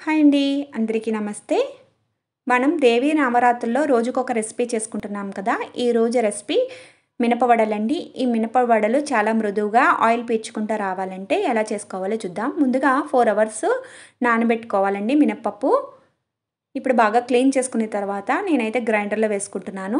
hi అండి అందరికీ నమస్తే మనం దేవీ నవరాత్రుల్లో రోజుకొక రెసిపీ చేసుకుంటున్నాం కదా ఈ రోజు రెసిపీ మినపవడలండి ఈ మినపవడలు చాలా మృదువుగా ఆయిల్ పీల్చుకుంటూ రావాలంటే ఎలా చేసుకోవాలో చూద్దాం ముందుగా ఫోర్ అవర్స్ నానబెట్టుకోవాలండి మినప్పప్పు ఇప్పుడు బాగా క్లీన్ చేసుకున్న తర్వాత నేనైతే గ్రైండర్లో వేసుకుంటున్నాను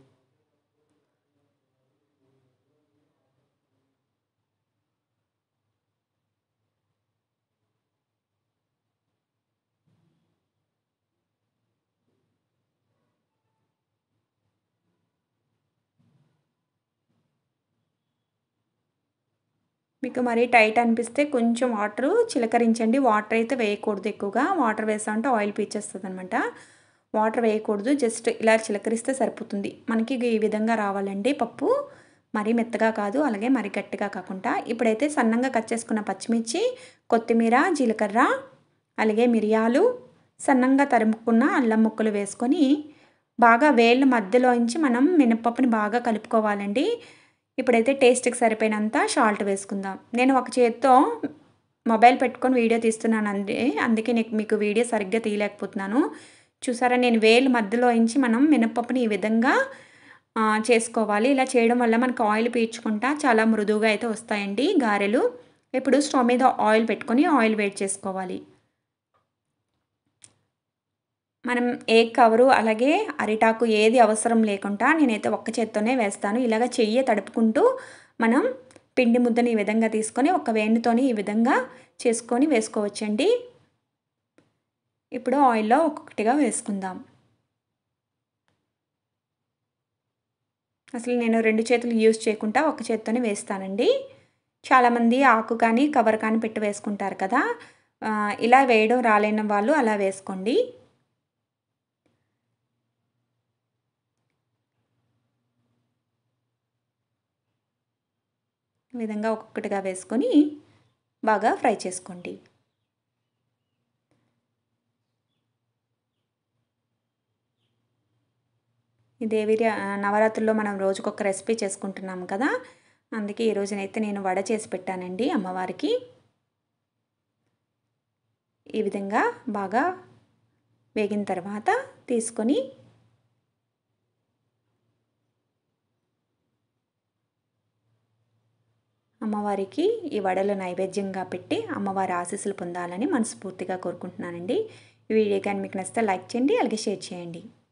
మీకు మరీ టైట్ అనిపిస్తే కొంచెం వాటర్ చిలకరించండి వాటర్ అయితే వేయకూడదు ఎక్కువగా వాటర్ వేసామంటే ఆయిల్ పీచేస్తుంది అనమాట వాటర్ వేయకూడదు జస్ట్ ఇలా చిలకరిస్తే సరిపోతుంది మనకి ఈ విధంగా రావాలండి పప్పు మరీ మెత్తగా కాదు అలాగే మరీ గట్టిగా కాకుండా ఇప్పుడైతే సన్నంగా కట్ చేసుకున్న పచ్చిమిర్చి కొత్తిమీర జీలకర్ర అలాగే మిరియాలు సన్నంగా తరుముకున్న అల్లం ముక్కలు వేసుకొని బాగా వేళ్ళ మధ్యలోంచి మనం మినపప్పుని బాగా కలుపుకోవాలండి ఇప్పుడైతే టేస్ట్కి సరిపోయినంత సాల్ట్ వేసుకుందాం నేను ఒక చేత్తో మొబైల్ పెట్టుకొని వీడియో తీస్తున్నాను అండి అందుకే నీకు మీకు వీడియో సరిగ్గా తీయలేకపోతున్నాను చూసారా నేను వేలు మధ్యలో ఇంచి మనం మినపప్పుని ఈ విధంగా చేసుకోవాలి ఇలా చేయడం వల్ల మనకు ఆయిల్ పీల్చుకుంటా చాలా మృదువుగా అయితే వస్తాయండి గారెలు ఇప్పుడు స్టవ్ మీద ఆయిల్ పెట్టుకొని ఆయిల్ వేడి చేసుకోవాలి మనం ఏ కవరు అలాగే అరిటాకు ఏది అవసరం లేకుండా నేనైతే ఒక్క చేత్తోనే వేస్తాను ఇలాగ చెయ్యి తడుపుకుంటూ మనం పిండి ముద్దని ఈ విధంగా తీసుకొని ఒక వేణుతోని ఈ విధంగా చేసుకొని వేసుకోవచ్చండి ఇప్పుడు ఆయిల్లో ఒక్కొక్కటిగా వేసుకుందాం అసలు నేను రెండు చేతులు యూజ్ చేయకుండా ఒక చేత్తోనే వేస్తానండి చాలామంది ఆకు కానీ కవర్ కానీ పెట్టి వేసుకుంటారు కదా ఇలా వేయడం రాలేని వాళ్ళు అలా వేసుకోండి ఈ విధంగా ఒక్కొక్కటిగా వేసుకొని బాగా ఫ్రై చేసుకోండి ఈ దేవి నవరాత్రుల్లో మనం రోజుకొక రెసిపీ చేసుకుంటున్నాం కదా అందుకే ఈ రోజునైతే నేను వడ చేసి పెట్టానండి అమ్మవారికి ఈ విధంగా బాగా వేగిన తర్వాత తీసుకొని అమ్మవారికి ఈ వడలు నైవేద్యంగా పెట్టి అమ్మవారి ఆశీస్సులు పొందాలని మనస్ఫూర్తిగా కోరుకుంటున్నానండి ఈ వీడియో కానీ మీకు నచ్చితే లైక్ చేయండి అలాగే షేర్ చేయండి